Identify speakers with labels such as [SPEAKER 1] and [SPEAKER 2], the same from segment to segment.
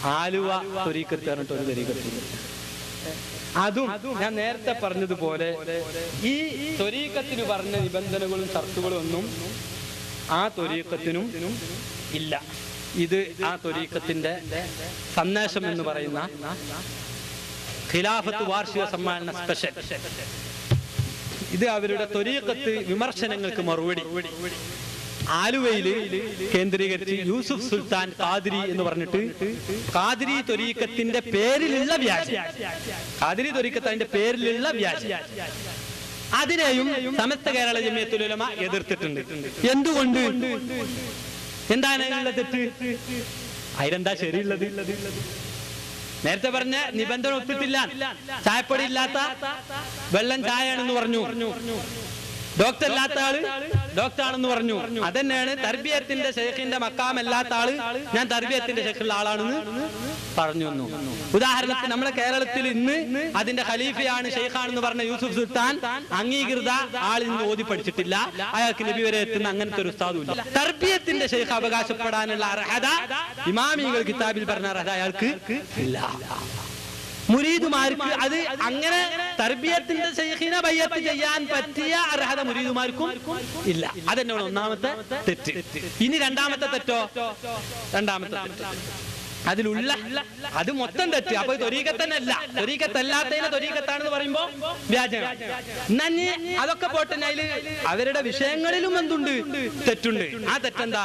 [SPEAKER 1] ആലുവ തൊരീക്കത്ത് പറഞ്ഞിട്ട് ഒരു തൊരീക്കത്ത് അതും ഞാൻ നേരത്തെ പറഞ്ഞതുപോലെ ഈ തൊരീക്കത്തിന് പറഞ്ഞ നിബന്ധനകളും ഷർത്തുകളും ഒന്നും ആ തൊരീക്കത്തിനും ഇല്ല ഇത് ആ തൊരീക്കത്തിന്റെ സന്ദേശം എന്ന് പറയുന്ന ഖിലാഫത്ത് വാർഷിക സമ്മേളന സ്പെഷ്യൽ ഇത് അവരുടെ തൊരീക്കത്ത് വിമർശനങ്ങൾക്ക് മറുപടി ആലുവയില് കേന്ദ്രീകരിച്ച് യൂസുഫ് സുൽത്താൻ കാതിരി എന്ന് പറഞ്ഞിട്ട് കാതിരി തൊരീക്കത്തിന്റെ പേരിലുള്ള വ്യാജം കാതിരി തൊരീക്കത്ത് അതിന്റെ പേരിലുള്ള വ്യാജം അതിനെയും സമസ്ത കേരള ജമിയത്തുലമ എതിർത്തിട്ടുണ്ട് എന്തുകൊണ്ട് എന്താണ് അതിനുള്ള തെറ്റ് അതിലെന്താ ശരിയുള്ളത് നേരത്തെ പറഞ്ഞ നിബന്ധന ഒത്തിട്ടില്ല ചായപ്പൊടി ഇല്ലാത്ത വെള്ളം ചായയാണെന്ന് പറഞ്ഞു ഡോക്ടർ അല്ലാത്ത ആള് ഡോക്ടർ ആണെന്ന് പറഞ്ഞു അതന്നെയാണ് തർബിയത്തിന്റെ ഷെയ്ഖിന്റെ മക്കാമല്ലാത്ത ആള് ഞാൻ തർബിയത്തിന്റെ ഷെയ്ഖുള്ള ആളാണെന്ന് പറഞ്ഞു വന്നു ഉദാഹരണത്തിന് നമ്മുടെ കേരളത്തിൽ ഇന്ന് അതിന്റെ ഖലീഫയാണ് ഷെയ്ഖാണെന്ന് പറഞ്ഞ യൂസുഫ് സുൽത്താൻ അംഗീകൃത ആൾ ഇന്ന് ഓതി പഠിച്ചിട്ടില്ല അയാൾക്ക് നബി വരെ എത്തുന്ന അങ്ങനത്തെ ഒരു ഉസ്താദും ഇല്ല തർബിയത്തിന്റെ ഷെയ്ഖ് അവകാശപ്പെടാനുള്ള അർഹത ഇമാമികൾ കിതാബിൽ പറഞ്ഞ അർഹത അയാൾക്ക് ഇല്ല മുരീദുമാർക്ക് അത് അങ്ങനെ തർബിയത്തിന്റെ ശൈഖിനെ ബയ്യത്ത് ചെയ്യാൻ പറ്റിയ അർഹത മുരീദുമാർക്കും ഇല്ല അതെന്നോട് ഒന്നാമത്തെ തെറ്റ് ഇനി രണ്ടാമത്തെ തെറ്റോ രണ്ടാമത്തെ തെറ്റ് അതിലുള്ള അത് മൊത്തം തെറ്റ് അപ്പൊ തൊരീകത്തന്നല്ല തൊരീകത്തല്ലാത്തതിനെ തൊരീകത്താണെന്ന് പറയുമ്പോ വ്യാജം നന്ദി അതൊക്കെ പോട്ടെ അതില് അവരുടെ വിഷയങ്ങളിലും എന്തുണ്ട് തെറ്റുണ്ട് ആ തെറ്റെന്താ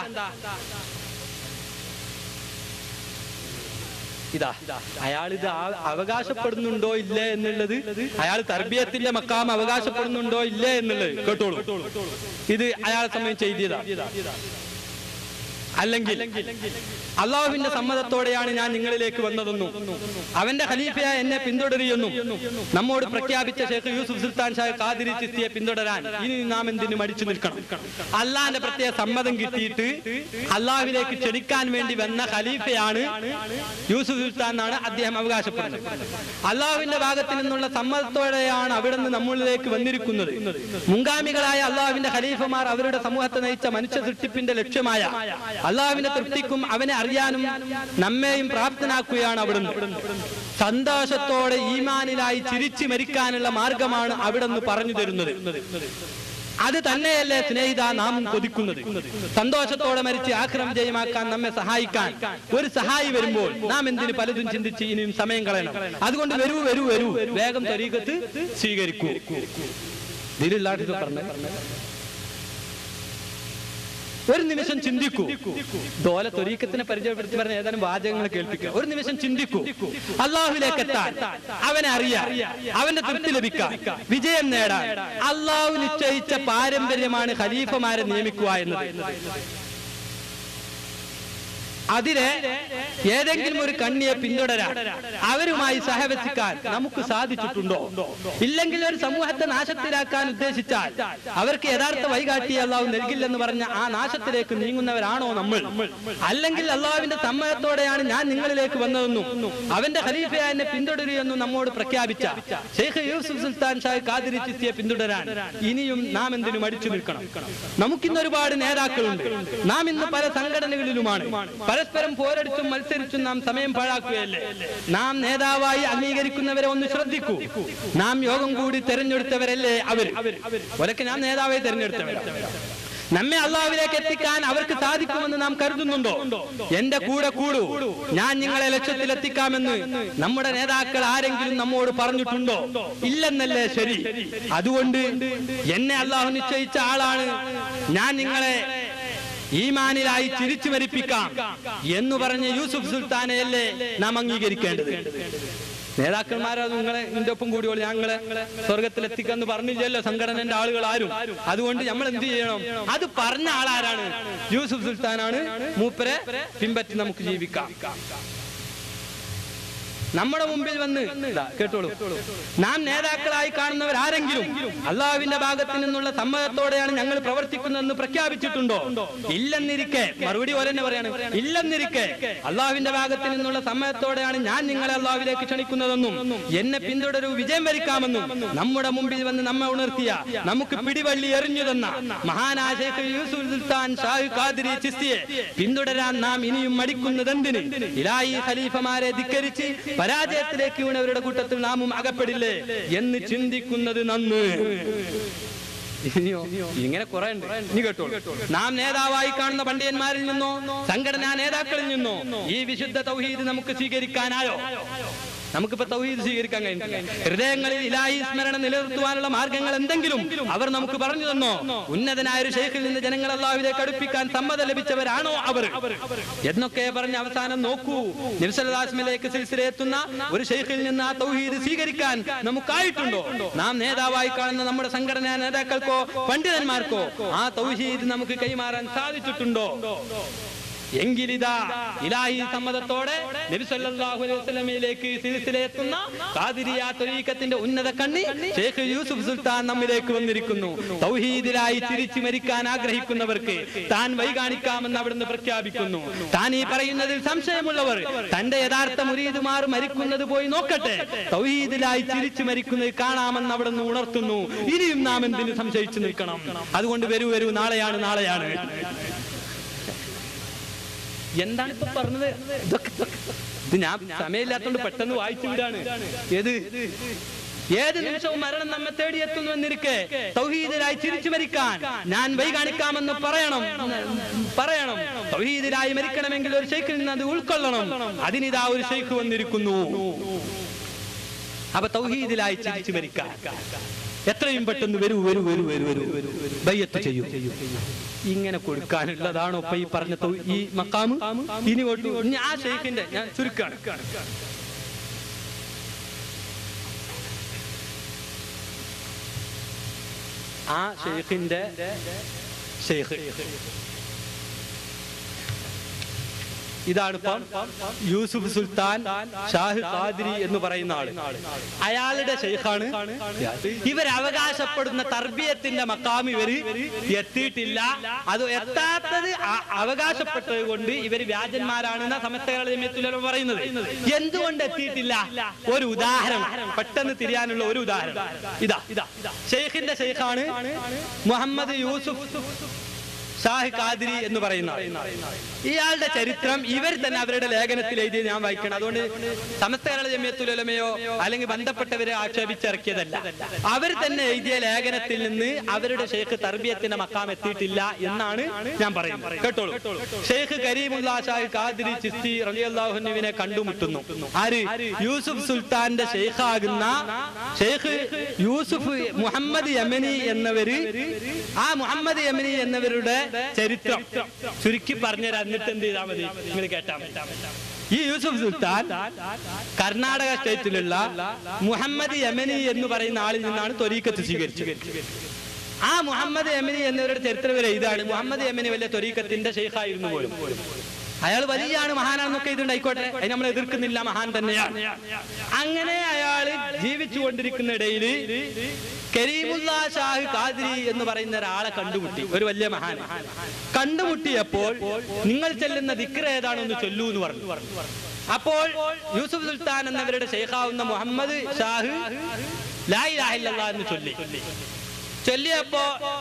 [SPEAKER 1] ഇതാ അയാൾ ഇത് ആ- അവകാശപ്പെടുന്നുണ്ടോ ഇല്ലേ എന്നുള്ളത് അയാൾ തർബിയത്തിന്റെ മക്കാം അവകാശപ്പെടുന്നുണ്ടോ ഇല്ലേ എന്നുള്ളത് കേട്ടോളൂ ഇത് അയാളെ സംബന്ധിച്ച് എഴുതിയതാ അല്ലെങ്കിൽ അള്ളാഹുവിന്റെ സമ്മതത്തോടെയാണ് ഞാൻ നിങ്ങളിലേക്ക് വന്നതെന്നും അവന്റെ ഖലീഫയായ എന്നെ പിന്തുടരുമെന്നും നമ്മോട് പ്രഖ്യാപിച്ച ഷേഖ് യൂസുഫ് സുൽത്താൻ ഷാ ഖാദിരി ചിസ്തിയെ പിന്തുടരാൻ ഇനി നാം എന്തിനു മടിച്ചു നിൽക്കണം അള്ളാഹിന്റെ പ്രത്യേക സമ്മതം കിട്ടിയിട്ട് അള്ളാഹുവിലേക്ക് ക്ഷണിക്കാൻ വേണ്ടി വന്ന ഖലീഫയാണ് യൂസുഫ് സുൽത്താൻ എന്നാണ് അദ്ദേഹം അവകാശപ്പെടുന്നത് അള്ളാഹുവിന്റെ ഭാഗത്ത് നിന്നുള്ള സമ്മതത്തോടെയാണ് അവിടെ നിന്ന് നമ്മളിലേക്ക് വന്നിരിക്കുന്നത് മുൻഗാമികളായ അള്ളാഹുവിന്റെ ഖലീഫമാർ അവരുടെ സമൂഹത്തെ നയിച്ച മനുഷ്യ സൃഷ്ടിപ്പിന്റെ ലക്ഷ്യമായ അള്ളാഹുവിന്റെ തൃപ്തിക്കും അവനെ അറിയാനും നമ്മെയും പ്രാപ്തനാക്കുകയാണ് അവിടുന്ന് സന്തോഷത്തോടെ ഈമാനിലായി ചിരിച്ചു മരിക്കാനുള്ള മാർഗമാണ് അവിടുന്ന് പറഞ്ഞു തരുന്നത് അത് തന്നെയല്ലേ സ്നേഹിത നാം കൊതിക്കുന്നത് സന്തോഷത്തോടെ മരിച്ച് ആക്രമം ജയമാക്കാൻ നമ്മെ സഹായിക്കാൻ ഒരു സഹായി വരുമ്പോൾ നാം എന്തിന് പലതും ചിന്തിച്ച് ഇനിയും സമയം കളയണം അതുകൊണ്ട് വരൂ വരൂ വരൂ വേഗം തരീകത്ത് സ്വീകരിക്കൂ ഇതിലുള്ളാട്ട് പറഞ്ഞു ഒരു നിമിഷം ചിന്തിക്കൂ ദോല തൊരീക്കത്തിനെ പരിചയപ്പെടുത്തി പറഞ്ഞ ഏതാനും വാചകങ്ങൾ കേൾപ്പിക്കുക ഒരു നിമിഷം ചിന്തിക്കൂ അള്ളാഹുലേക്ക് എത്താൻ അവനെ അറിയാൻ അവന്റെ തൃപ്തി ലഭിക്കാൻ വിജയം നേടാൻ അള്ളാഹു നിശ്ചയിച്ച പാരമ്പര്യമാണ് ഖലീഫമാരെ നിയമിക്കുക എന്നത് അതിനെ ഏതെങ്കിലും ഒരു കണ്ണിയെ പിന്തുടരാൻ അവരുമായി സഹവസിക്കാൻ നമുക്ക് സാധിച്ചിട്ടുണ്ടോ ഇല്ലെങ്കിൽ ഒരു സമൂഹത്തെ നാശത്തിലാക്കാൻ ഉദ്ദേശിച്ചാൽ അവർക്ക് യഥാർത്ഥ വൈകാട്ടി അള്ളാഹു നൽകില്ലെന്ന് പറഞ്ഞ ആ നാശത്തിലേക്ക് നീങ്ങുന്നവരാണോ നമ്മൾ അല്ലെങ്കിൽ അള്ളാഹുവിന്റെ സമ്മതത്തോടെയാണ് ഞാൻ നിങ്ങളിലേക്ക് വന്നതെന്നും അവന്റെ ഖലീഫയെ എന്നെ പിന്തുടരുമെന്നും നമ്മോട് പ്രഖ്യാപിച്ച ഷെയ്ഖ് യൂസുഫ് സുൽത്താൻ ഷാഹ് കാതിരി ചിസ്തിയെ പിന്തുടരാൻ ഇനിയും നാം എന്തിനു മടിച്ചു നിൽക്കണം നമുക്കിന്ന് ഒരുപാട് നേതാക്കളുണ്ട് നാം ഇന്ന് പല സംഘടനകളിലുമാണ് പരസ്പരം പോരടിച്ചും മത്സരിച്ചും നാം സമയം പാഴാക്കുകയല്ലേ നാം നേതാവായി അംഗീകരിക്കുന്നവരെ ഒന്ന് ശ്രദ്ധിക്കൂ നാം യോഗം കൂടി തെരഞ്ഞെടുത്തവരല്ലേ അവർ ഒരൊക്കെ നാം നേതാവായി തെരഞ്ഞെടുത്തവരാണ് നമ്മെ അള്ളാഹുവിലേക്ക് എത്തിക്കാൻ അവർക്ക് സാധിക്കുമെന്ന് നാം കരുതുന്നുണ്ടോ എന്റെ കൂടെ കൂടൂ ഞാൻ നിങ്ങളെ ലക്ഷ്യത്തിൽ എത്തിക്കാമെന്ന് നമ്മുടെ നേതാക്കൾ ആരെങ്കിലും നമ്മോട് പറഞ്ഞിട്ടുണ്ടോ ഇല്ലെന്നല്ലേ ശരി അതുകൊണ്ട് എന്നെ അള്ളാഹു നിശ്ചയിച്ച ആളാണ് ഞാൻ നിങ്ങളെ ഈമാനിലായി ചിരിച്ചു മരിപ്പിക്കാം എന്ന് പറഞ്ഞ യൂസുഫ് സുൽത്താനെയല്ലേ നാം അംഗീകരിക്കേണ്ടത് നേതാക്കന്മാരെ നിങ്ങളെ ഇതിന്റെ ഒപ്പം കൂടിയോളൂ ഞങ്ങളെ സ്വർഗത്തിൽ എത്തിക്കാന്ന് പറഞ്ഞില്ലല്ലോ സംഘടനന്റെ ആളുകൾ ആരും അതുകൊണ്ട് നമ്മൾ എന്ത് ചെയ്യണം അത് പറഞ്ഞ ആളാരാണ് യൂസുഫ് സുൽത്താനാണ് മൂപ്പരെ പിൻപറ്റി നമുക്ക് ജീവിക്കാം നമ്മുടെ മുമ്പിൽ വന്ന് ഇതാ, കേട്ടോളൂ നാം നേതാക്കളായി കാണുന്നവർ ആരെങ്കിലും അള്ളാഹുവിന്റെ ഭാഗത്ത് നിന്നുള്ള സമ്മതത്തോടെയാണ് ഞങ്ങൾ പ്രവർത്തിക്കുന്നതെന്ന് പ്രഖ്യാപിച്ചിട്ടുണ്ടോ ഇല്ലെന്നിരിക്കെ മറുപടി പോലെ തന്നെ പറയാണ് ഇല്ലെന്നിരിക്കെ അള്ളാഹുവിന്റെ ഭാഗത്ത് നിന്നുള്ള സമ്മതത്തോടെയാണ് ഞാൻ നിങ്ങളെ അള്ളാഹുവിലേക്ക് ക്ഷണിക്കുന്നതെന്നും എന്നെ പിന്തുടരൂ വിജയം വരിക്കാമെന്നും നമ്മുടെ മുമ്പിൽ വന്ന് നമ്മെ ഉണർത്തിയ നമുക്ക് പിടിവള്ളി എറിഞ്ഞു തന്ന മഹാനായ ശൈഖ് യൂസുഫ് സുൽത്താൻ ഷാഹ് ഖാദിരി ചിസ്തിയെ പിന്തുടരാൻ നാം ഇനിയും മടിക്കുന്നതെന്തിന് ഇലായി ഖലീഫമാരെ ധിക്കരിച്ച് പരാജയത്തിലേക്ക് വീണവരുടെ കൂട്ടത്തിൽ നാമും അകപ്പെടില്ലേ എന്ന് ചിന്തിക്കുന്നത് നന്ന് ഇനിയോ ഇങ്ങനെ കുറെ ഉണ്ട് ഇനി കേട്ടോളൂ നാം നേതാവായി കാണുന്ന പണ്ഡിതന്മാരിൽ നിന്നോ സംഘടനാ നേതാക്കളിൽ നിന്നോ ഈ വിശുദ്ധ തൗഹീദ് നമുക്ക് സ്വീകരിക്കാനായോ നമുക്കിപ്പോ തൗഹീദ് സ്വീകരിക്കാൻ കഴിഞ്ഞിട്ടില്ല ഹൃദയങ്ങളിൽ ഇലാഹി സ്മരണ നിലനിർത്തുവാനുള്ള മാർഗങ്ങൾ എന്തെങ്കിലും അവർ നമുക്ക് പറഞ്ഞു തന്നോ ഉന്നതനായ ഒരു ഷെയ്ഖിൽ നിന്ന് ജനങ്ങൾ അള്ളാഹുവിലേക്ക് അടുപ്പിക്കാൻ സമ്മതം ലഭിച്ചവരാണോ അവർ എന്നൊക്കെ പറഞ്ഞ് അവസാനം നോക്കൂ നിർസലാസ്മിലേക്ക് സിൽസിലെത്തുന്ന ഒരു ഷെയ്ഖിൽ നിന്ന് ആ തൗഹീദ് സ്വീകരിക്കാൻ നമുക്കായിട്ടുണ്ടോ നാം നേതാവായി കാണുന്ന നമ്മുടെ സംഘടനാ നേതാക്കൾക്കോ പണ്ഡിതന്മാർക്കോ ആ തൗഹീദ് നമുക്ക് കൈമാറാൻ സാധിച്ചിട്ടുണ്ടോ എങ്കിലിതാ ഇലാഹി സമ്മതത്തോടെ നബി സല്ലല്ലാഹു അലൈഹി വസല്ലമയിലേക്ക് സിൽസിലെത്തുന്ന ഖാദിരിയ ത്വരീഖത്തിന്റെ ഉന്നത കണ്ണി ഷേഖ് യൂസുഫ് സുൽത്താൻ നമ്മിലേക്ക് വന്നിരിക്കുന്നു തൗഹീദിലായി തിരിച്ചു മരിക്കാൻ ആഗ്രഹിക്കുന്നവർക്ക് താൻ വഴി കാണിക്കാമെന്ന് അവിടുന്ന് പ്രഖ്യാപിക്കുന്നു താൻ ഈ പറയുന്നതിൽ സംശയമുള്ളവർ തന്റെ യഥാർത്ഥ മുരീദുമാർ മരിക്കുന്നത് പോയി നോക്കട്ടെ തൗഹീദിലായി തിരിച്ചു മരിക്കുന്നത് കാണാമെന്ന് അവിടുന്ന് ഉണർത്തുന്നു ഇനിയും നാം എന്തിന് സംശയിച്ചു നിൽക്കണം അതുകൊണ്ട് വരൂ വരൂ നാളെയാണ് നാളെയാണ് എന്താണ് ഇപ്പൊ പറഞ്ഞത് ഇതൊക്കെ ഇത് ഞാൻ സമയമില്ലാത്തോണ്ട് പെട്ടെന്ന് വായിച്ചു വിടാണ് ഏത് ഏത് നിമിഷവും മരണം നമ്മെ തേടിയെത്തുന്നു എന്നിരിക്കെ തൗഹീദിലായി ചിരിച്ചു മരിക്കാൻ ഞാൻ വഴി കാണിക്കാമെന്ന് പറയണം പറയണം തൗഹീദിലായി മരിക്കണമെങ്കിൽ ഒരു ഷെയ്ഖിൽ നിന്ന് അത് ഉൾക്കൊള്ളണം അതിനിതാ ഒരു ഷെയ്ഖ് വന്നിരിക്കുന്നു അപ്പൊ തൗഹീദിലായി ചിരിച്ചു മരിക്കാൻ എത്രയും പെട്ടെന്ന് വരൂ വരൂ വരൂ വരൂ വരൂ വരൂ ബയ്യത്ത് ചെയ്യൂ ഇങ്ങനെ കൊടുക്കാനുള്ളതാണോ ഇപ്പൊ ഈ പറഞ്ഞ തൗ- ഈ മക്കാമ് ഇനി ഒട്ടു ഇനി ആ ഷെയ്ഖിന്റെ ഞാൻ ചുരുക്കാണ് ആ ഷെയ്ഖിന്റെ ഷെയ്ഖ് ഇതാണ് ഇപ്പം യൂസുഫ് സുൽത്താൻ ഷാഹ് ഖാദിരി എന്ന് പറയുന്ന ആള് അയാളുടെ ഷെയ്ഖാണ് ഇവർ അവകാശപ്പെടുന്ന തർബിയത്തിന്റെ മക്കാം ഇവര് എത്തിയിട്ടില്ല അത് എത്താത്തത് അ- അവകാശപ്പെട്ടത് കൊണ്ട് ഇവര് വ്യാജന്മാരാണെന്ന സമസ്തകളുടെ ജമിയത്തുലമ പറയുന്നത് എന്തുകൊണ്ട് എത്തിയിട്ടില്ല ഒരു ഉദാഹരണം പെട്ടെന്ന് തിരിയാനുള്ള ഒരു ഉദാഹരണം ഇതാ ഇതാ ഷെയ്ഖിന്റെ ഷെയ്ഖാണ് മുഹമ്മദ് യൂസുഫ് ഷാഹ് ഖാദിരി എന്ന് പറയുന്ന ആൾ. ഇയാളുടെ ചരിത്രം ഇവർ തന്നെ അവരുടെ ലേഖനത്തിൽ എഴുതി ഞാൻ വായിക്കണം അതുകൊണ്ട് സമസ്ത കേരള ജമിയത്തുലമയോ അല്ലെങ്കിൽ ബന്ധപ്പെട്ടവരെ ആക്ഷേപിച്ചിറക്കിയതല്ല അവർ തന്നെ എഴുതിയ ലേഖനത്തിൽ നിന്ന് അവരുടെ ഷെയ്ഖ് തർബിയത്തിന്റെ മക്കാം എത്തിയിട്ടില്ല എന്നാണ് ഞാൻ പറയുന്നത് കേട്ടോളൂ ഷെയ്ഖ് കരീമുല്ലാ ഷാഹ് ഖാദിരി ചിസ്തി റലിയല്ലാഹുനുവിനെ കണ്ടുമുട്ടുന്നു ആര് യൂസുഫ് സുൽത്താന്റെ ഷെയ്ഖാകുന്ന ഷെയ്ഖ് യൂസുഫ് മുഹമ്മദ് യമനി എന്നവര് ആ മുഹമ്മദ് യമനി എന്നവരുടെ ചരിത്രം ചുരുക്കി പറഞ്ഞുതരാം എന്നിട്ട് എന്ത് ചെയ്താൽ മതി നിങ്ങൾ കേട്ടാ മതി. ഈ യൂസുഫ് സുൽത്താൻ കർണാടക സ്റ്റേറ്റിലുള്ള മുഹമ്മദ് യമനി എന്ന് പറയുന്ന ആളിൽ നിന്നാണ് ത്വരീക്കത്ത് സ്വീകരിച്ചത് ആ മുഹമ്മദ് യമനി എന്നവരുടെ ചരിത്രം വരെ ഇതാണ് മുഹമ്മദ് യമനി വലിയ ത്വരീക്കത്തിന്റെ ഷെയ്ഖായിരുന്നു പോലും അയാൾ വലിയാണ് മഹാനാണെന്നൊക്കെ ഇതുണ്ടായിക്കോട്ടെ അതിന് നമ്മൾ എതിർക്കുന്നില്ല മഹാൻ തന്നെയാണ് അങ്ങനെ അയാൾ ജീവിച്ചു കൊണ്ടിരിക്കുന്നിടയിൽ കരീമുല്ലാ ഷാഹ് ഖാദിരി എന്ന് പറയുന്ന ഒരാളെ കണ്ടുമുട്ടി ഒരു വലിയ മഹാൻ കണ്ടുമുട്ടിയപ്പോൾ നിങ്ങൾ ചെല്ലുന്ന ദിക്ര ഏതാണെന്ന് ചൊല്ലൂ എന്ന് പറഞ്ഞു അപ്പോൾ യൂസുഫ് സുൽത്താൻ എന്നവരുടെ ഷെയ്ഖാവുന്ന മുഹമ്മദ് ഷാഹ് ലായി ലാഹില്ല എന്ന് ചൊല്ലി ചൊല്ലിയപ്പോ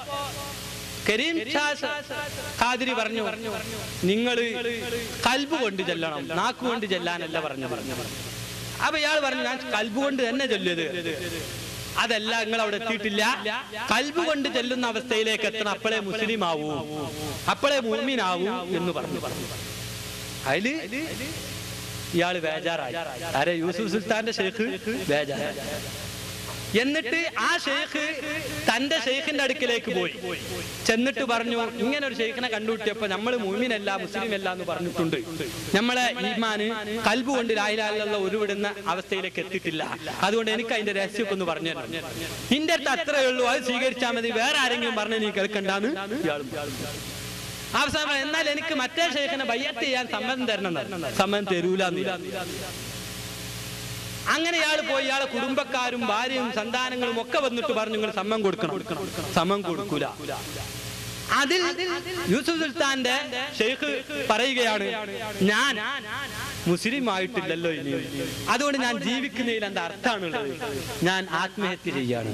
[SPEAKER 1] കരീം ഷാ ഖാദിരി പറഞ്ഞു നിങ്ങൾ കൽബ് കൊണ്ട് ചെല്ലണം നാക്ക് കൊണ്ട് ചെല്ലാനല്ല പറഞ്ഞു പറഞ്ഞു അപ്പൊ ഇയാൾ പറഞ്ഞു ഞാൻ കൽബ് കൊണ്ട് തന്നെ ചൊല്ലിയത് അതല്ല നിങ്ങൾ അവിടെ എത്തിയിട്ടില്ല കൽബ് കൊണ്ട് ചെല്ലുന്ന അവസ്ഥയിലേക്ക് എത്തണം അപ്പോഴേ മുസ്ലിം ആവൂ അപ്പോഴേ മുഅ്മിനാവൂ എന്ന് പറഞ്ഞു അതില് ഇയാള് ബേജാറായി ആരെ യൂസുഫ് സുൽത്താന്റെ ഷെയ്ഖ് ബേജാറായി എന്നിട്ട് ആ ഷെയ്ഖ് തന്റെ ഷെയ്ഖിന്റെ അടുക്കിലേക്ക് പോയി ചെന്നിട്ട് പറഞ്ഞു ഇങ്ങനെ ഒരു ഷെയ്ഖിനെ കണ്ടുകിട്ടിയപ്പോ നമ്മൾ മുമിനല്ല മുസ്ലിം അല്ല എന്ന് പറഞ്ഞിട്ടുണ്ട് നമ്മളെ ഈമാന് കൽബ് കൊണ്ട് ലായിലുള്ള ഉരുവിടുന്ന അവസ്ഥയിലേക്ക് എത്തിയിട്ടില്ല അതുകൊണ്ട് എനിക്ക് അതിന്റെ രഹസ്യമൊക്കെ ഒന്ന് പറഞ്ഞു തരണം നിന്റെ അടുത്ത് അത്രയേ ഉള്ളൂ അത് സ്വീകരിച്ചാൽ മതി വേറെ ആരെങ്കിലും പറഞ്ഞ് നീ കേൾക്കണ്ടെന്ന് ഇയാളും അവസാനം പറഞ്ഞു, എന്നാൽ എനിക്ക് മറ്റേ ഷെയ്ഖിനെ ബയ്യത്ത് ചെയ്യാൻ സമ്മതം തരണം എന്ന്. സമ്മതം തരൂല അങ്ങനെ ഇയാൾ പോയി ഇയാളെ കുടുംബക്കാരും ഭാര്യയും സന്താനങ്ങളും ഒക്കെ വന്നിട്ട് പറഞ്ഞു നിങ്ങൾ സമ്മം കൊടുക്കണം സമ്മം കൊടുക്കൂല അതിൽ യൂസുഫ് സുൽത്താന്റെ ഷെയ്ഖ് പറയുകയാണ് ഞാൻ മുസ്ലിം ആയിട്ടില്ലല്ലോ ഇനി അതുകൊണ്ട് ഞാൻ ജീവിക്കുന്നതിൽ എന്താ അർത്ഥമാണുള്ളത് ഞാൻ ആത്മഹത്യ ചെയ്യാണ്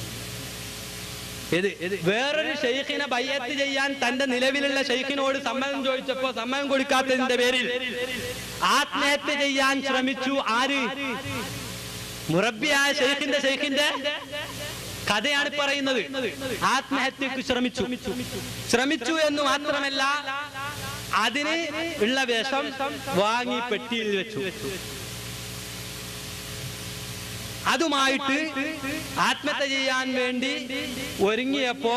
[SPEAKER 1] ഇത് വേറൊരു ഷെയ്ഖിനെ ബയ്യത്ത് ചെയ്യാൻ തന്റെ നിലവിലുള്ള ഷെയ്ഖിനോട് സമ്മതം ചോദിച്ചപ്പോ സമ്മതം കൊടുക്കാത്തതിന്റെ പേരിൽ ആത്മഹത്യ ചെയ്യാൻ ശ്രമിച്ചു ആര് മുറബിയായ ഷെയ്ഖിന്റെ ഷെയ്ഖിന്റെ കഥയാണ് പറയുന്നത് ആത്മഹത്യക്ക് ശ്രമിച്ചു ശ്രമിച്ചു എന്ന് മാത്രമല്ല അതിന് ഉള്ള വിഷം വാങ്ങി പെട്ടിയിൽ വെച്ചു അതുമായിട്ട് ആത്മഹത്യ ചെയ്യാൻ വേണ്ടി ഒരുങ്ങിയപ്പോ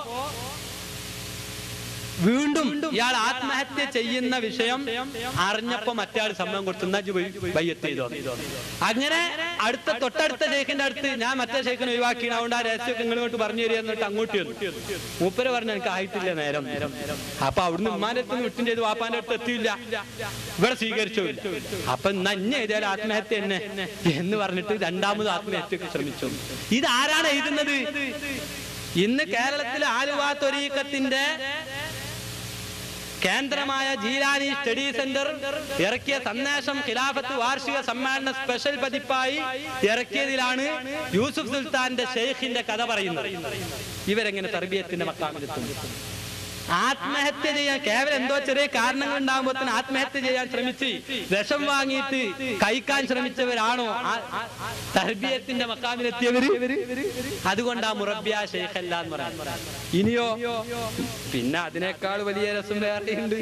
[SPEAKER 1] വീണ്ടും ഇയാൾ ആത്മഹത്യ ചെയ്യുന്ന വിഷയം അറിഞ്ഞപ്പോ മറ്റേ സമ്മതം കൊടുത്തുന്ന ബയ്യത്ത് ചെയ്തോ അങ്ങനെ അടുത്ത തൊട്ടടുത്ത ഷേഖിന്റെ അടുത്ത് ഞാൻ മറ്റേ ഷേഖിനെ ഒഴിവാക്കി അതുകൊണ്ട് ആ രഹസ്യമൊക്കെ ഇങ്ങോട്ട് പറഞ്ഞു തരിക എന്നിട്ട് അങ്ങോട്ട് വന്നു മൂപ്പര് പറഞ്ഞു എനിക്ക് ആയിട്ടില്ല നേരം അപ്പൊ അവിടുന്ന് ഉമ്മാന്റെ അടുത്ത് വിട്ടും ചെയ്ത് വാപ്പാന്റെ അടുത്ത് എത്തിയില്ല ഇവിടെ സ്വീകരിച്ചില്ല അപ്പൊ നന്നെ ഏതായാലും ആത്മഹത്യ തന്നെ എന്ന് പറഞ്ഞിട്ട് രണ്ടാമത് ആത്മഹത്യക്ക് ശ്രമിച്ചു ഇത് ആരാണ് എഴുതുന്നത് ഇന്ന് കേരളത്തിലെ ആലുവ തൊരീക്കത്തിന്റെ കേന്ദ്രമായ ജീലാനി സ്റ്റഡി സെന്റർ ഇറക്കിയ സന്ദേശം ഖിലാഫത്ത് വാർഷിക സമ്മേളന സ്പെഷ്യൽ പതിപ്പായി ഇറക്കിയതിലാണ് യൂസുഫ് സുൽത്താന്റെ ഷെയ്ഖിന്റെ കഥ പറയുന്നത് ഇവരെങ്ങനെ തർബീയത്തിന്റെ മക്കാമിലെത്തും ആത്മഹത്യ ചെയ്യാൻ കേവലം എന്തോ ചെറിയ കാരണങ്ങൾ ഉണ്ടാകുമ്പോൾ തന്നെ ആത്മഹത്യ ചെയ്യാൻ ശ്രമിച്ച് വിഷം വാങ്ങിയിട്ട് കഴിക്കാൻ ശ്രമിച്ചവരാണോ തർബീയത്തിന്റെ മക്കാമിലെത്തിയവര് അതുകൊണ്ടാ മുറബിയ ഷെയ്ഖല്ല എന്ന് പറയാം ഇനിയോ പിന്നെ അതിനേക്കാൾ വലിയ രസം വേറെയുണ്ട്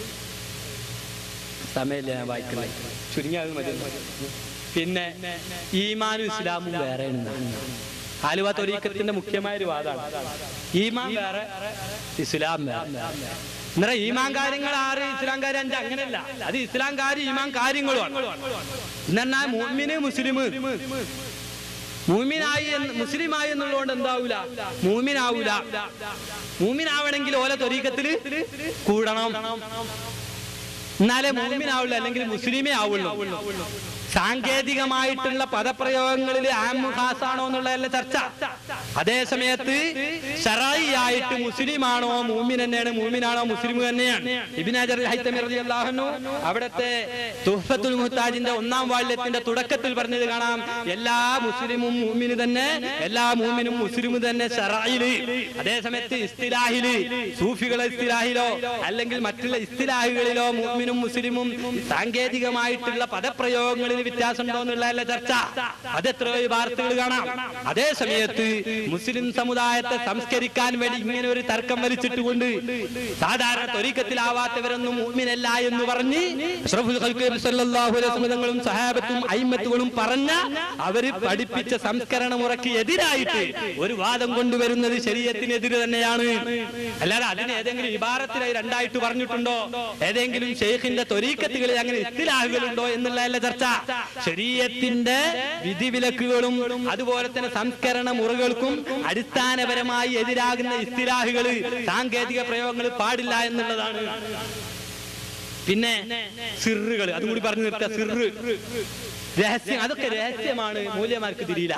[SPEAKER 1] സമയമില്ല ഞാൻ വായിക്കുന്നത് ചുരുങ്ങിയത് മതി പിന്നെ ഈമാനും ഇസ്ലാമും വേറെ ആലുവ തൊരീക്കത്തിന്റെ മുഖ്യമായ ഒരു വാദമാണ് ഈമാൻ വേറെ ഇസ്ലാം വേറെ എന്നാ ഈമാൻ കാര്യങ്ങൾ ആറ് ഇസ്ലാം കാര്യം അഞ്ച് അങ്ങനെയല്ല അത് ഇസ്ലാം കാര്യം ഈമാൻ കാര്യങ്ങളുമാണ് എന്നാ മുഅ്മിന് മുസ്ലിം മൂമിനായി എന്ന് മുസ്ലിമായി എന്നുള്ളതുകൊണ്ട് എന്താവൂല മൂമിനാവൂല മൂമിനാവണമെങ്കിൽ ഓല തൊരീക്കത്തില് കൂടണം എന്നാലേ മൂമിനാവുള്ളൂ അല്ലെങ്കിൽ മുസ്ലിമേ ആവുള്ളൂ സാങ്കേതികമായിട്ടുള്ള പദപ്രയോഗങ്ങളിൽ ആമുഹാസാണോ എന്നുള്ളതല്ല ചർച്ച അതേ സമയത്ത് ഷറായി ആയിട്ട് മുസ്ലിം ആണോ മൂമിൻ തന്നെയാണ് മൂമിനാണോ മുസ്ലിം തന്നെയാണ് ഇബിനാജർ അള്ളാഹുനു അവിടുത്തെ തുഹഫത്തുൽ മുഹ്താജിന്റെ ഒന്നാം വാള്യത്തിന്റെ തുടക്കത്തിൽ പറഞ്ഞത് കാണാം എല്ലാ മുസ്ലിമും മൂമിന് തന്നെ എല്ലാ മൂമിനും മുസ്ലിം തന്നെ ഷറായില് അതേ സമയത്ത് ഇസ്തിലാഹില് സൂഫികളെ ഇസ്തിലാഹിലോ അല്ലെങ്കിൽ മറ്റുള്ള ഇസ്തിലാഹികളിലോ മൂമിനും മുസ്ലിമും സാങ്കേതികമായിട്ടുള്ള പദപ്രയോഗങ്ങളിൽ വ്യത്യാസം ഉണ്ടോ എന്നുള്ളതല്ല ചർച്ച അത് എത്രയോ വാർത്തകൾ കാണാം അതേ സമയത്ത് മുസ്ലിം സമുദായത്തെ സംസ്കരിക്കാൻ വേണ്ടി ഇങ്ങനെ ഒരു തർക്കം വലിച്ചിട്ടുകൊണ്ട് സാധാരണ ത്വരീക്കത്തിലാവാത്തവരൊന്നും മുഅ്മിനല്ല എന്ന് പറഞ്ഞ് അഷ്റഫുൽ ഖൽഖ് സല്ലല്ലാഹു അലൈഹി വസല്ലങ്ങളും സഹാബത്തും അയിമത്തുകളും പറഞ്ഞ അവര് പഠിപ്പിച്ച സംസ്കരണ മുറയ്ക്ക് എതിരായിട്ട് ഒരു വാദം കൊണ്ടുവരുന്നത് ശരീരത്തിനെതിരെ തന്നെയാണ് അല്ലാതെ അതിന് ഏതെങ്കിലും ഇബാറത്തിലായി രണ്ടായിട്ട് പറഞ്ഞിട്ടുണ്ടോ ഏതെങ്കിലും ഷെയ്ഖിന്റെ ത്വരീക്കത്തുകളിൽ അങ്ങനെ ഇസ്തിലാഹുകളുണ്ടോ എന്നുള്ളതല്ല ചർച്ച ശരീരത്തിന്റെ വിധിവിലക്കുകളും അതുപോലെ തന്നെ സംസ്കരണ മുറകൾക്കും അടിസ്ഥാനപരമായി എതിരാകുന്ന ഇസ്തിലാഹുകൾ സാങ്കേതിക പ്രയോഗങ്ങൾ പാടില്ല എന്നുള്ളതാണ് പിന്നെ സിറുകൾ അതും കൂടി പറഞ്ഞു നിർത്തുക സിറ് രഹസ്യം അതൊക്കെ രഹസ്യമാണ് മൂല്യമാർക്ക് തിരിയില്ല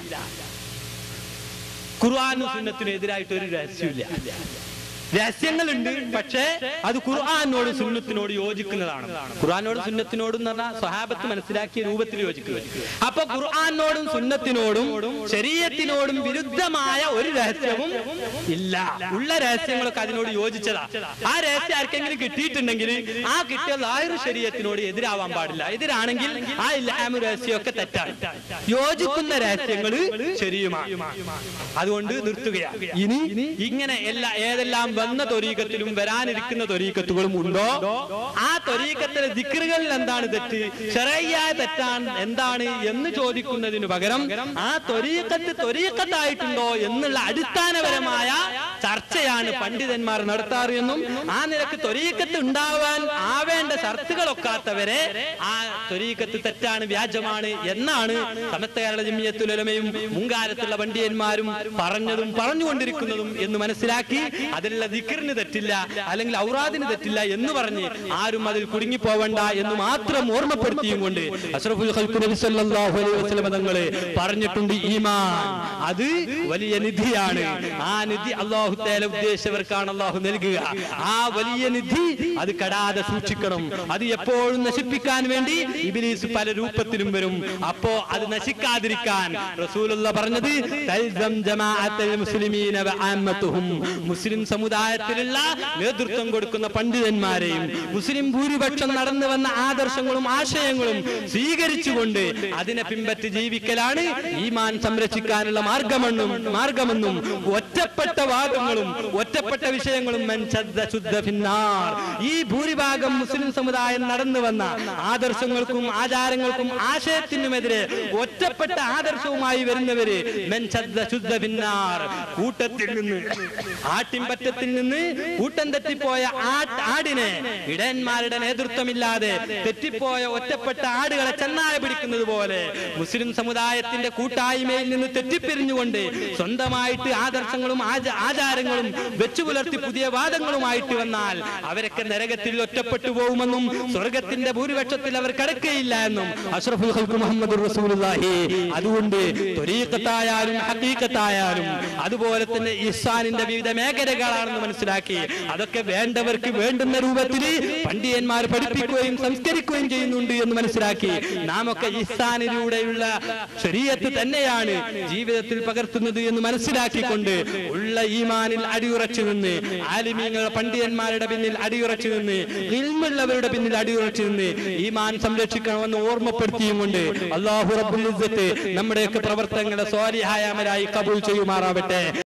[SPEAKER 1] ഖുർആാനും സുന്നത്തിനും എതിരായിട്ട് ഒരു രഹസ്യമില്ല രഹസ്യങ്ങളുണ്ട് പക്ഷേ അത് ഖുർആാനോട് സുന്നത്തിനോട് യോജിക്കുന്നതാണ് ഖുർആാനോട് സുന്നത്തിനോടും എന്ന് പറഞ്ഞാൽ സ്വഹാബത്ത് മനസ്സിലാക്കിയ രൂപത്തിൽ യോജിക്കുക അപ്പൊ ഖുർആാനോടും സുന്നത്തിനോടും ശരീരത്തിനോടും വിരുദ്ധമായ ഒരു രഹസ്യവും ഇല്ല ഉള്ള രഹസ്യങ്ങളൊക്കെ അതിനോട് യോജിച്ചതാ ആ രഹസ്യം ആർക്കെങ്കിലും കിട്ടിയിട്ടുണ്ടെങ്കിൽ ആ കിട്ടിയ ലാഹിർ ശരീരത്തിനോട് എതിരാവാൻ പാടില്ല എതിരാണെങ്കിൽ ആ ഇല്ലാമ രഹസ്യമൊക്കെ തെറ്റാണ് യോജിക്കുന്ന രഹസ്യങ്ങൾ ശരിയുമാണ് അതുകൊണ്ട് നിർത്തുകയാണ് ഇനി ഇങ്ങനെ എല്ലാ ഏതെല്ലാം വന്ന തൊരീക്കത്തിലും വരാനിരിക്കുന്ന തൊരീക്കത്തുകളും ഉണ്ടോ ആ തൊരീക്കത്തിലെ ദിക്റുകളിൽ എന്താണ് തെറ്റ് ശരയ്യായ തെറ്റാണ് എന്താണ് എന്ന് ചോദിക്കുന്നതിന് പകരം ആ തൊരീക്കത്ത് തൊരീക്കത്തായിട്ടുണ്ടോ എന്നുള്ള അടിസ്ഥാനപരമായ ചർച്ചയാണ് പണ്ഡിതന്മാർ നടത്താറ് എന്നും ആ നിലക്ക് തൊരീക്കത്ത് ഉണ്ടാവാൻ ആവേണ്ട ഷർത്തുകളൊക്കാത്തവരെ ആ തൊരീക്കത്ത് തെറ്റാണ് വ്യാജമാണ് എന്നാണ് സമസ്ത കേരള ജമിയത്തുലമയും മുൻകാലത്തുള്ള പണ്ഡിതന്മാരും പറഞ്ഞതും പറഞ്ഞുകൊണ്ടിരിക്കുന്നതും എന്ന് മനസ്സിലാക്കി അതിലുള്ള അതിലുള്ള ദിക്കറിന് തെറ്റില്ല അല്ലെങ്കിൽ ഔറാദിന് തെറ്റില്ല എന്ന് പറഞ്ഞ് ആരും അതിൽ കുടുങ്ങിപ്പോവണ്ട എന്ന് മാത്രം ഓർമ്മപ്പെടുത്തിയും കൊണ്ട് അഷ്റഫുൽ ഖൽഖ് നബി സല്ലല്ലാഹു അലൈഹി വസല്ലം തങ്ങള് പറഞ്ഞിട്ടുണ്ട് ഈമാൻ അത് വലിയ നിധിയാണ് ആ നിധി അള്ളാഹു തേല ഉദ്ദേശിച്ചവർക്കാണ് അള്ളാഹു നൽകുക ആ വലിയ നിധി അത് കടാതെ സൂക്ഷിക്കണം അത് എപ്പോഴും നശിപ്പിക്കാൻ വേണ്ടി ഇബിലീസ് പല രൂപത്തിലും വരും അപ്പോ അത് നശിക്കാതിരിക്കാൻ റസൂലുള്ള പറഞ്ഞത് തൽസം ജമാഅത്തുൽ മുസ്ലിമീന വ ആമ്മത്തുഹും. മുസ്ലിം സമുദായത്തിലുള്ള നേതൃത്വം കൊടുക്കുന്ന പണ്ഡിതന്മാരെയും മുസ്ലിം ഭൂരിപക്ഷം നടന്നു വന്ന ആദർശങ്ങളും ആശയങ്ങളും സ്വീകരിച്ചുകൊണ്ട് അതിനെ പിൻപറ്റി ജീവിക്കലാണ് ഈമാൻ സംരക്ഷിക്കാനുള്ള മാർഗമെന്നും മാർഗമെന്നും ഒറ്റപ്പെട്ട വാദങ്ങളും ഒറ്റപ്പെട്ട വിഷയങ്ങളും മൻ ശദ്ദ ശുദ്ധ ഫിന്നാർ. ഈ ഭൂരിഭാഗം മുസ്ലിം സമുദായം നടന്നു വന്ന ആദർശങ്ങൾക്കും ആചാരങ്ങൾക്കും ആശയത്തിനുമെതിരെ ഒറ്റപ്പെട്ട ആദർശവുമായി വരുന്നവര് മൻ ശദ്ദ ശുദ്ധ ഫിന്നാർ. കൂട്ടത്തിൽ നിന്ന് ആട്ടിൻപറ്റത്തിൽ നിന്ന് കൂട്ടം തെറ്റിപ്പോയ ആ- ആടിനെ ഇടയന്മാരുടെ നേതൃത്വമില്ലാതെ തെറ്റിപ്പോയ ഒറ്റപ്പെട്ട ആടുകളെ ചെന്നായ പിടിക്കുന്നത് പോലെ മുസ്ലിം സമുദായത്തിന്റെ കൂട്ടായ്മയിൽ നിന്ന് തെറ്റിപ്പിരിഞ്ഞുകൊണ്ട് സ്വന്തമായിട്ട് ആദർശങ്ങളും ആച- ആചാരങ്ങളും വെച്ചു പുലർത്തി പുതിയ വാദങ്ങളുമായിട്ട് വന്നാൽ അവരൊക്കെ നരകത്തിൽ ഒറ്റപ്പെട്ടു പോകുമെന്നും സ്വർഗത്തിന്റെ ഭൂരിപക്ഷത്തിൽ അവർ കിടക്കുകയില്ല എന്നും അഷ്റഫുൽ ഖൽഖ് മുഹമ്മദ് റസൂലുള്ളാഹി അതുകൊണ്ട് ത്വരീഖത്തായാലും ഹഖീഖത്തായാലും അതുപോലെ തന്നെ ഇഹ്സാനിന്റെ വിവിധ മേഖലകളാണെന്ന് മനസ്സിലാക്കി അതൊക്കെ വേണ്ടവർക്ക് വേണ്ടുന്ന രൂപത്തിൽ പണ്ഡിതന്മാർ പഠിപ്പിക്കുകയും സംസ്കരിക്കുകയും ചെയ്യുന്നുണ്ട് എന്ന് മനസ്സിലാക്കി നാം ഒക്കെ ഇഹ്സാനിലൂടെയുള്ള ശരീരത്ത് തന്നെയാണ് ജീവിതത്തിൽ പകർത്തുന്നത് എന്ന് മനസ്സിലാക്കിക്കൊണ്ട് ഉള്ള ഈമാനിൽ അടിയുറച്ചു നിന്ന് ആലിമീങ്ങളുടെ പണ്ഡിതന്മാരുടെ പിന്നിൽ അടിയുറച്ചു നിന്ന് ഇൽമുള്ളവരുടെ പിന്നിൽ അടിയുറച്ചു നിന്ന് ഈമാൻ സംരക്ഷിക്കണമെന്ന് ഓർമ്മപ്പെടുത്തിയും കൊണ്ട് അള്ളാഹു റബ്ബുൽ ഇസ്സത്ത് നമ്മുടെയൊക്കെ പ്രവർത്തനങ്ങളെ സ്വാലിഹായമരായി കബൂൽ ചെയ്യുമാറാവട്ടെ